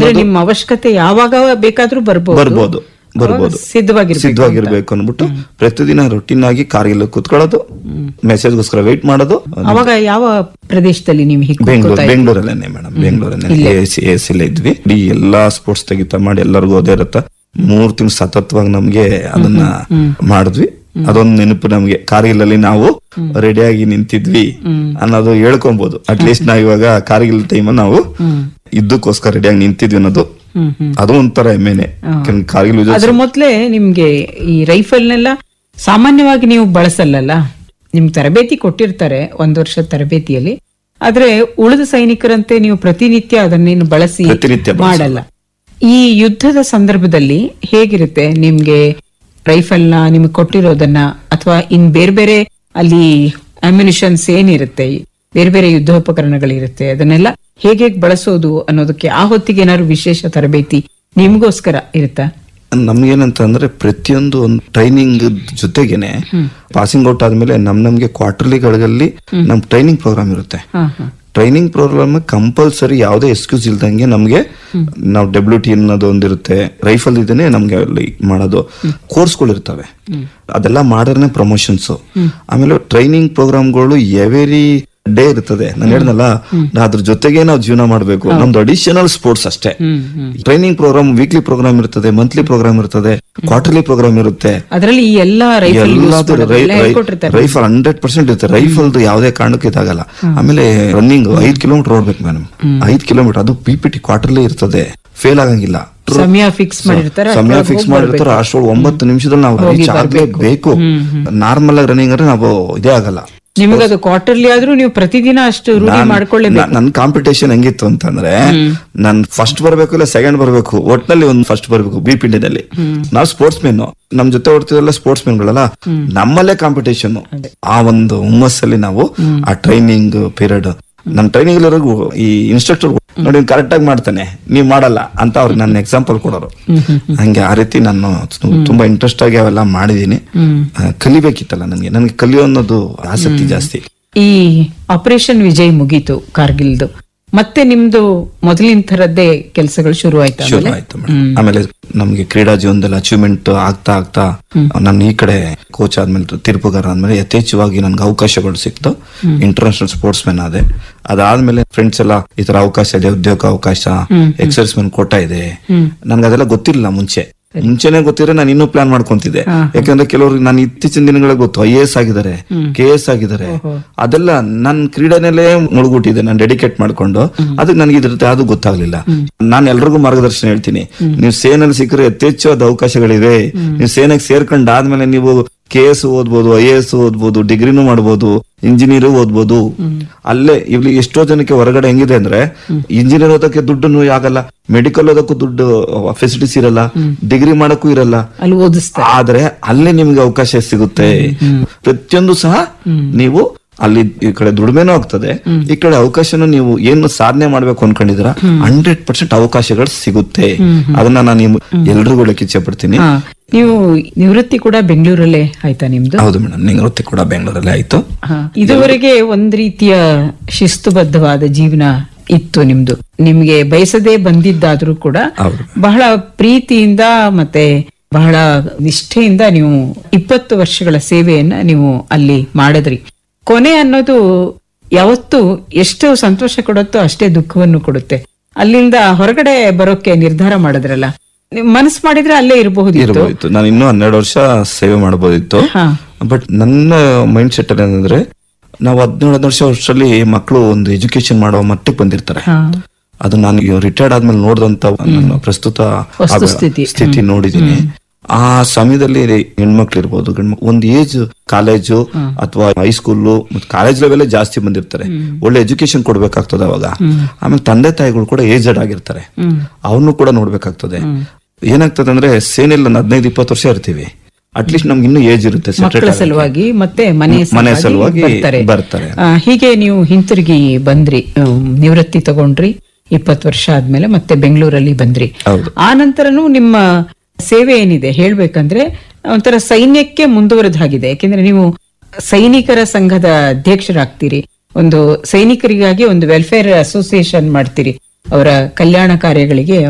ಅಂದ್ರೆ ಅನ್ನೋದು ನಿಮ್ಮ ಅವಶ್ಯಕತೆ ಯಾವಾಗ ಬೇಕಾದ್ರೂ ಬರ್ಬೋದು ಬರ್ಬೋದು ಬರ್ಬೋದು ಸಿದ್ಧವಾಗಿರ್ಬೇಕು ಸಿದ್ಧವಾಗಿರ್ಬೇಕು ಅಂದ್ಬಿಟ್ಟು ಪ್ರತಿದಿನ ರೊಟೀನ್ ಆಗಿ ಕಾರ್ಗಿಲ್ ಕುತ್ಕೊಳ್ಳೋದು ಮೆಸೇಜ್ಗೋಸ್ಕರ ವೇಟ್ ಮಾಡೋದು ಅವಾಗ ಯಾವ ಪ್ರದೇಶದಲ್ಲಿ ನೀವು ಹೀಗೆ ಬೆಂಗಳೂರು ಬೆಂಗಳೂರಲ್ಲೇನೆ ಮೇಡಮ್ ಬೆಂಗಳೂರಲ್ಲೇ ಎಸಿ ಎಸಿಲೇ ಇದ್ವಿ ಇಡೀ ಎಲ್ಲಾ ಸ್ಪೋರ್ಟ್ಸ್ ತೆಗಿತಾ ಮಾಡಿ ಎಲ್ಲರಿಗೂ ಅದೇ ಇರತ್ತ ಮೂರ್ ತಿಂಗಳು ಸತತವಾಗಿ ನಮ್ಗೆ ಅದನ್ನ ಮಾಡಿದ್ವಿ ಅದೊಂದು ನೆನಪು ನಮ್ಗೆ ಕಾರ್ಗಿಲಲ್ಲಿ ನಾವು ರೆಡಿಯಾಗಿ ನಿಂತಿದ್ವಿ ಅನ್ನೋದು ಹೇಳ್ಕೊಬಹುದು ಅಟ್ಲೀಸ್ಟ್ ನಾವ್ ಇವಾಗ ಕಾರ್ಗಿಲ್ ಟೈಮ್ ನಾವು ಇದ್ದಕ್ಕೋಸ್ಕರ ರೆಡಿಯಾಗಿ ನಿಂತಿದ್ವಿ ಅನ್ನೋದು ಹ್ಮ್ ಹ್ಮ್ ಅದು ಒಂಥರ ಹೆಮ್ಮೆನೆ ಯಾಕಂದ್ರೆ ಕಾರ್ಗಿಲ್ ಯುದ್ಧ ಅದ್ರ ಮೊದ್ಲೇ ನಿಮ್ಗೆ ಈ ರೈಫಲ್ನೆಲ್ಲ ಸಾಮಾನ್ಯವಾಗಿ ನೀವು ಬಳಸಲ್ಲಲ್ಲ ನಿಮ್ ತರಬೇತಿ ಕೊಟ್ಟಿರ್ತಾರೆ ಒಂದ್ ವರ್ಷ ತರಬೇತಿಯಲ್ಲಿ ಆದ್ರೆ ಉಳಿದ ಸೈನಿಕರಂತೆ ನೀವು ಪ್ರತಿನಿತ್ಯ ಅದನ್ನೇನು ಬಳಸಿ ಪ್ರತಿನಿತ್ಯ ಬಳಸಲ್ಲ. ಮಾಡಲ್ಲ ಈ ಯುದ್ಧದ ಸಂದರ್ಭದಲ್ಲಿ ಹೇಗಿರುತ್ತೆ ನಿಮ್ಗೆ ರೈಫಲ್ನ ನಿಮ್ಗೆ ಕೊಟ್ಟಿರೋದನ್ನ ಅಥವಾ ಇನ್ ಬೇರೆ ಬೇರೆ ಅಲ್ಲಿ ಅಮ್ಯುನಿಷನ್ಸ್ ಏನಿರುತ್ತೆ ಬೇರೆ ಬೇರೆ ಯುದ್ಧೋಪಕರಣಗಳಿರುತ್ತೆ ಅದನ್ನೆಲ್ಲ ಹೇಗೆ ಹೇಗೆ ಬಳಸೋದು ಅನ್ನೋದಕ್ಕೆ ಆ ಹೊತ್ತಿಗೆ ಏನಾದ್ರು ವಿಶೇಷ ತರಬೇತಿ ನಿಮ್ಗೋಸ್ಕರ ಇರುತ್ತಾ ನಮ್ಗೇನಂತ ಅಂದ್ರೆ ಪ್ರತಿಯೊಂದು ಒಂದು ಟ್ರೈನಿಂಗ್ ಜೊತೆಗೇನೆ ಪಾಸಿಂಗ್ ಔಟ್ ಆದ್ಮೇಲೆ ನಮ್ ನಮ್ಗೆ ಕ್ವಾರ್ಟರ್ಲಿಗಳಲ್ಲಿ ನಮ್ ಟ್ರೈನಿಂಗ್ ಪ್ರೋಗ್ರಾಮ್ ಇರುತ್ತೆ ಹಾ ಹಾ ಟ್ರೈನಿಂಗ್ ಪ್ರೋಗ್ರಾಮ್ ಕಂಪಲ್ಸರಿ ಯಾವುದೇ ಎಕ್ಸ್ಕ್ಯೂಸ್ ಇಲ್ದಂಗೆ ನಮ್ಗೆ ನಾವು ಡಬ್ಲ್ಯೂ ಟಿ ಅನ್ನೋದು ಒಂದಿರುತ್ತೆ ರೈಫಲ್ ಇದೇನೆ ನಮ್ಗೆ ಅಲ್ಲಿ ಮಾಡೋದು ಕೋರ್ಸ್ಗಳು ಇರ್ತವೆ ಅದೆಲ್ಲ ಮಾಡಿದ್ರೆ ಪ್ರಮೋಷನ್ಸ್ ಆಮೇಲೆ ಟ್ರೈನಿಂಗ್ ಪ್ರೋಗ್ರಾಮ್ಗಳು ಎವರಿ ಡೇ ಇರ್ತದೆ ನಾನು ಹೇಳ್ದಲ್ಲ ಅದ್ರ ಜೊತೆಗೆ ನಾವು ಜೀವನ ಮಾಡಬೇಕು ನಮ್ದು ಅಡಿಷನಲ್ ಸ್ಪೋರ್ಟ್ಸ್ ಅಷ್ಟೇ ಟ್ರೈನಿಂಗ್ ಪ್ರೋಗ್ರಾಮ್ ವೀಕ್ಲಿ ಪ್ರೋಗ್ರಾಮ್ ಇರ್ತದೆ ಮಂತ್ಲಿ ಪ್ರೋಗ್ರಾಮ್ ಇರ್ತದೆ ಕ್ವಾರ್ಟರ್ಲಿ ಪ್ರೋಗ್ರಾಮ್ ಇರುತ್ತೆ ಅದರಲ್ಲಿ ಈ ಎಲ್ಲಾ ರೈಫಲ್ ಹೇಳ್ಕೊಟ್ಟಿರ್ತಾರೆ ರೈಫಲ್ ಹಂಡ್ರೆಡ್ ಪರ್ಸೆಂಟ್ ಇರುತ್ತೆ ರೈಫಲ್ದು ಯಾವುದೇ ಕಾರಣಕ್ಕೂ ಇದಾಗಲ್ಲ ಆಮೇಲೆ ರನ್ನಿಂಗ್ ಐದ್ ಕಿಲೋಮೀಟರ್ ಓಡ್ಬೇಕು ಮೇಡಮ್ ಐದ್ ಕಿಲೋಮೀಟರ್ ಅದು ಪಿ ಪಿ ಟಿ ಕ್ವಾರ್ಟರ್ಲಿ ಇರ್ತದೆ ಫೇಲ್ ಆಗಂಗಿಲ್ಲ ಸಮಯ ಫಿಕ್ಸ್ ಮಾಡಿರ್ತಾರೆ ಸಮಯ ಫಿಕ್ಸ್ ಮಾಡಿರ್ತಾರೆ ಅಷ್ಟೊಳಗೆ ಒಂಬತ್ತು ನಿಮಿಷದಲ್ಲಿ ನಾವು ರೀಚ್ ಆಗ್ಲೇಬೇಕು ನಾರ್ಮಲ್ ಆಗಿ ರನ್ನಿಂಗ್ ಅಂದ್ರೆ ನಾವು ಇದೇ ಆಗಲ್ಲ ನಿಮಗದು ಕ್ವಾರ್ಟರ್ಲಿ ಆದ್ರೂ ನೀವು ಪ್ರತಿದಿನ ಅಷ್ಟು ರೂಢಿ ಮಾಡ್ಕೊಳ್ಳೇಬೇಕು ನನ್ ಕಾಂಪಿಟೇಷನ್ ಹೆಂಗಿತ್ತು ಅಂತಂದ್ರೆ ನಾನ್ ಫಸ್ಟ್ ಬರ್ಬೇಕು ಇಲ್ಲ ಸೆಕೆಂಡ್ ಬರ್ಬೇಕು ಒಟ್ನಲ್ಲಿ ಒಂದ್ ಫಸ್ಟ್ ಬರ್ಬೇಕು ಬಿ ಪಿಂಡಿನಲ್ಲಿ ನಾವು ಸ್ಪೋರ್ಟ್ಸ್ ಮೆನ್ ನಮ್ ಜೊತೆ ಓಡ್ತಿರಲ್ಲ ಸ್ಪೋರ್ಟ್ಸ್ ಮೆನ್ಗಳಲ್ಲ ನಮ್ಮಲ್ಲೇ ಕಾಂಪಿಟೇಷನ್ ಆ ಒಂದು ಹುಮ್ಮಸ್ಸಲ್ಲಿ ನಾವು ಆ ಟ್ರೈನಿಂಗ್ ಪೀರಿಯಡ್ ನಮ್ ಟ್ರೈನಿಂಗ್ ಈ ಇನ್ಸ್ಟ್ರಕ್ಟರ್ ನೋಡಿ ಕರೆಕ್ಟ್ ಆಗಿ ಮಾಡ್ತಾನೆ ನೀವ್ ಮಾಡಲ್ಲ ಅಂತ ಅವ್ರಿಗೆ ನನ್ನ ಎಕ್ಸಾಂಪಲ್ ಕೊಡೋರು ಹಂಗೆ ಆ ರೀತಿ ನಾನು ತು- ತುಂಬಾ ಇಂಟ್ರೆಸ್ಟ್ ಆಗಿ ಅವೆಲ್ಲ ಮಾಡಿದೀನಿ ಆ, ಕಲಿಬೇಕಿತ್ತಲ್ಲ ನನ್ಗೆ ನನ್ಗೆ ಕಲಿಯೋ ಅನ್ನೋದು ಆಸಕ್ತಿ ಜಾಸ್ತಿ ಈ ಆಪರೇಷನ್ ವಿಜಯ್ ಮುಗೀತು ಕಾರ್ಗಿಲ್ದು ಮತ್ತೆ ನಿಮ್ದು ಮೊದಲಿನ ತರದ್ದೇ ಕೆಲಸಗಳು ಶುರು ಆಯ್ತಾ ಶುರು ಆಯ್ತು ಮೇಡಮ್ ಆಮೇಲೆ ನಮ್ಗೆ ಕ್ರೀಡಾ ಜೀವನದಲ್ಲಿ ಅಚೀವ್ಮೆಂಟ್ ಆಗ್ತಾ ಆಗ್ತಾ ನಾನು ಈ ಕಡೆ ಕೋಚ್ ಆದ್ಮೇಲೆ ತಿರುಪುಗಾರ ಆದ್ಮೇಲೆ ಯಥೇಚ್ಛವಾಗಿ ನನ್ಗೆ ಅವಕಾಶಗಳು ಸಿಕ್ತು ಇಂಟರ್ನ್ಯಾಷನಲ್ ಸ್ಪೋರ್ಟ್ಸ್ ಮೆನ್ ಆದೆ ಅದಾದ್ಮೇಲೆ ಫ್ರೆಂಡ್ಸ್ ಎಲ್ಲ ಈ ತರ ಅವಕಾಶ ಇದೆ ಉದ್ಯೋಗ ಅವಕಾಶ ಎಕ್ಸರ್ಸ್ ಮೆನ್ ಕೋಟ ಇದೆ ನನ್ಗೆ ಅದೆಲ್ಲ ಗೊತ್ತಿರಲಿಲ್ಲ ಮುಂಚೆ ಮುಂಚೆನೆ ಗೊತ್ತಿದ್ರೆ ನಾನು ಇನ್ನೂ ಪ್ಲಾನ್ ಮಾಡ್ಕೊಂತಿದ್ದೆ ಯಾಕಂದ್ರೆ ಕೆಲವರು ನಾನು ಇತ್ತೀಚಿನ ದಿನಗಳಿಗೆ ಗೊತ್ತು ಐ ಎಸ್ ಆಗಿದ್ದಾರೆ ಕೆ ಎಸ್ ಆಗಿದ್ದಾರೆ ಅದೆಲ್ಲ ನನ್ ಕ್ರೀಡೆನಲ್ಲೇ ಮುಳುಗುಟ್ಟಿದ್ದೆ ನಾನು ಡೆಡಿಕೇಟ್ ಮಾಡ್ಕೊಂಡು ಅದಕ್ಕೆ ನನಗೆ ಇದ್ರ ಅದು ಗೊತ್ತಾಗ್ಲಿಲ್ಲ ನಾನು ಎಲ್ರಿಗೂ ಮಾರ್ಗದರ್ಶನ ಹೇಳ್ತೀನಿ ನೀವು ಸೇನಲ್ಲಿ ಸಿಕ್ಕರೆ ಯಥೇಚ್ಛವಾದ ಅವಕಾಶಗಳಿವೆ ನೀವು ಸೇನೆಗೆ ಸೇರ್ಕೊಂಡಾದ್ಮೇಲೆ ನೀವು ಕೆ ಎಸ್ ಓದ್ಬೋದು ಐ ಎಸ್ ಓದ್ಬೋದು ಡಿಗ್ರಿನೂ ಮಾಡ್ಬೋದು ಇಂಜಿನಿಯರ್ ಓದ್ಬೋದು ಅಲ್ಲೇ ಇಲ್ಲಿ ಎಷ್ಟೋ ಜನಕ್ಕೆ ಹೊರಗಡೆ ಹೆಂಗಿದೆ ಅಂದ್ರೆ ಇಂಜಿನಿಯರ್ ಓದಕ್ಕೆ ದುಡ್ಡು ಆಗಲ್ಲ ಮೆಡಿಕಲ್ ಓದಕ್ಕೂ ದುಡ್ಡು ಫೆಸಿಲಿಟೀಸ್ ಇರಲ್ಲ ಡಿಗ್ರಿ ಮಾಡಕ್ಕೂ ಇರಲ್ಲ ಅಲ್ಲಿ ಓದಿಸ್ತಾರೆ ಆದ್ರೆ ಅಲ್ಲೇ ನಿಮ್ಗೆ ಅವಕಾಶ ಸಿಗುತ್ತೆ ಪ್ರತಿಯೊಂದು ಸಹ ನೀವು ಅಲ್ಲಿ ಈ ಕಡೆ ದುಡಿಮೆನೂ ಆಗ್ತದೆ ಈ ಕಡೆ ಅವಕಾಶನೂ ನೀವು ಏನು ಸಾಧನೆ ಮಾಡ್ಬೇಕು ಅನ್ಕೊಂಡಿದ್ರ ಹಂಡ್ರೆಡ್ ಪರ್ಸೆಂಟ್ ಅವಕಾಶಗಳು ಸಿಗುತ್ತೆ ಅದನ್ನ ನಾನು ನಿಮ್ ಎಲ್ರಿಗೂ ಹೇಳಕ್ ಇಚ್ಛೆ ಪಡ್ತೀನಿ ಹಾ ನೀವು ನಿವೃತ್ತಿ ಕೂಡ ಬೆಂಗಳೂರಲ್ಲೇ ಆಯ್ತಾ ನಿಮ್ದು ಹೌದು ಮೇಡಮ್ ನಿವೃತ್ತಿ ಕೂಡ ಬೆಂಗಳೂರಲ್ಲೇ ಆಯ್ತು ಹಾ. ಇದುವರೆಗೆ ಒಂದ್ ರೀತಿಯ ಶಿಸ್ತುಬದ್ಧವಾದ ಜೀವನ ಇತ್ತು ನಿಮ್ದು ನಿಮ್ಗೆ ಬಯಸದೇ ಬಂದಿದ್ದಾದ್ರೂ ಕೂಡ ಹೌದು. ಬಹಳ ಪ್ರೀತಿಯಿಂದ ಮತ್ತೆ ಬಹಳ ನಿಷ್ಠೆಯಿಂದ ನೀವು ಇಪ್ಪತ್ತು ವರ್ಷಗಳ ಸೇವೆಯನ್ನ ನೀವು ಅಲ್ಲಿ ಮಾಡಿದ್ರಿ ಕೊನೆ ಅನ್ನೋದು ಯಾವತ್ತು ಎಷ್ಟು ಸಂತೋಷ ಕೊಡುತ್ತೋ ಅಷ್ಟೇ ದುಃಖವನ್ನು ಕೊಡುತ್ತೆ ಅಲ್ಲಿಂದ ಹೊರಗಡೆ ಬರೋಕೆ ನಿರ್ಧಾರ ಮಾಡಿದ್ರಲ್ಲ ನೀವು ಮನಸ್ಸು ಮಾಡಿದ್ರೆ ಅಲ್ಲೇ ಇರಬಹುದಿತ್ತು ಇರ್ಬೋದಿತ್ತು ನಾನು ಇನ್ನೂ ಹನ್ನೆರಡು ವರ್ಷ ಸೇವೆ ಮಾಡಬಹುದಿತ್ತು ಹಾ ಬಟ್ ನನ್ನ ಮೈಂಡ್ ಸೆಟ್ ಅಲ್ಲಿ ಏನಂದ್ರೆ ನಾವು ಹದಿನೇಳು ಹದಿನೆಂಟು ವರ್ಷ ವರ್ಷದಲ್ಲಿ ಮಕ್ಕಳು ಒಂದು ಎಜುಕೇಶನ್ ಮಾಡೋ ಮಟ್ಟಕ್ಕೆ ಬಂದಿರ್ತಾರೆ ಹಾ ಅದು ನಾನು ರಿಟೈರ್ಡ್ ಆದ್ಮೇಲೆ ನೋಡಿದಂತ ನನ್ನ ಪ್ರಸ್ತುತ ವಸ್ತುಸ್ಥಿತಿ. ಸ್ಥಿತಿ ನೋಡಿದೀನಿ ಆ ಸಮಯದಲ್ಲಿ ಹೆಣ್ಮಕ್ಳು ಇರ್ಬೋದು ಗಂಡ್ಮಕ್ಳು ಒಂದು ಏಜ್ ಕಾಲೇಜು ಅಥವಾ ಹೈಸ್ಕೂಲು ಮತ್ತೆ ಕಾಲೇಜ್ ಲೆವೆಲ್ ಜಾಸ್ತಿ ಬಂದಿರ್ತಾರೆ ಒಳ್ಳೆ ಎಜುಕೇಶನ್ ಕೊಡ್ಬೇಕಾಗ್ತದೆ ಅವಾಗ ಆಮೇಲೆ ತಂದೆ ತಾಯಿಗಳು ಕೂಡ ಏಜಡ್ ಆಗಿರ್ತಾರೆ ಅವನು ಕೂಡ ನೋಡ್ಬೇಕಾಗ್ತದೆ ಏನಾಗ್ತದೆ ಅಂದ್ರೆ ಸೇನೆಲ್ಲ ಒಂದು ಹದಿನೈದು ಇಪ್ಪತ್ತು ವರ್ಷ ಇರ್ತೀವಿ ಅಟ್ಲೀಸ್ಟ್ ನಮ್ಗೆ ಇನ್ನೂ ಏಜ್ ಇರುತ್ತೆ ಮಕ್ಕಳ settle ಆಗಕ್ಕೆ. ಸಲುವಾಗಿ ಮತ್ತೆ ಮನೆ ಮನೆ ಸಲುವಾಗಿ ಸಲುವಾಗಿ ಬರ್ತಾರೆ ಬರ್ತಾರೆ. ಆ, ಹೀಗೆ ನೀವು ಹಿಂತಿರುಗಿ ಬಂದ್ರಿ ಹ್ಮ್, ನಿವೃತ್ತಿ ತಗೊಂಡ್ರಿ ಇಪ್ಪತ್ತು ವರ್ಷ ಆದ್ಮೇಲೆ ಮತ್ತೆ ಬೆಂಗಳೂರಲ್ಲಿ ಬಂದ್ರಿ ಹೌದು. ಆ ನಂತರನೂ ನಿಮ್ಮ ಸೇವೆ ಏನಿದೆ ಹೇಳ್ಬೇಕಂದ್ರೆ ಒಂಥರ ಸೈನ್ಯಕ್ಕೆ ಮುಂದುವರೆದ ಹಾಗಿದೆ ಯಾಕೆಂದ್ರೆ ನೀವು ಸೈನಿಕರ ಸಂಘದ ಅಧ್ಯಕ್ಷರಾಗ್ತೀರಿ ಒಂದು ಸೈನಿಕರಿಗಾಗಿ ಒಂದು ವೆಲ್ಫೇರ್ ಅಸೋಸಿಯೇಷನ್ ಮಾಡ್ತೀರಿ ಅವರ ಕಲ್ಯಾಣ ಕಾರ್ಯಗಳಿಗೆ